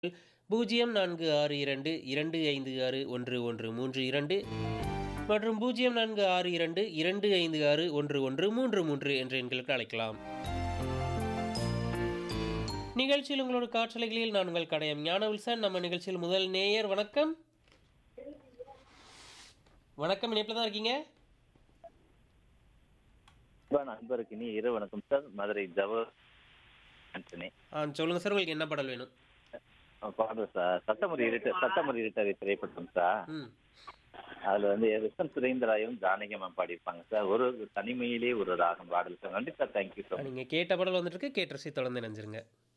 பூஜ்ஜியம் நான்கு ஆறு இரண்டு இரண்டு ஐந்து ஆறு ஒன்று ஒன்று மூன்று இரண்டு மற்றும் பூஜ்ஜியம் நான்கு ஆறு இரண்டு இரண்டு ஐந்து ஆறு ஒன்று ஒன்று மூன்று மூன்று என்ற எண்களுக்கு அழைக்கலாம் நிகழ்ச்சியில் உங்களோட காற்றலைகளில் நான் உங்கள் கடையம் ஞான வில்சன் நம்ம நிகழ்ச்சியில் முதல் நேயர் வணக்கம் வணக்கம் இணைப்பில் தான் இருக்கீங்க அன்பான அன்பருக்கு இனி இரவு வணக்கம் சார் மதுரை ஜவஹர் ஆண்டனி ஆ சொல்லுங்கள் சார் உங்களுக்கு என்ன பாடல் வேணும் பாடுற சார் சட்டமுறை இருட்ட சட்டமுறை இருட்டரை திரைப்படம் சார் ம் அதுல வந்து எஸ் எம் சுரேந்திராயும் ஜானகி மேம் பாடியிருப்பாங்க சார் ஒரு தனிமையிலே ஒரு ராகம் பாடல் சார் நன்றி சார் தேங்க்யூ சார் நீங்கள் கேட்ட பாடல் வந்துட்டு இருக்கு கேட்டு ரசி தொடர்ந்து நினைஞ்சிருங்க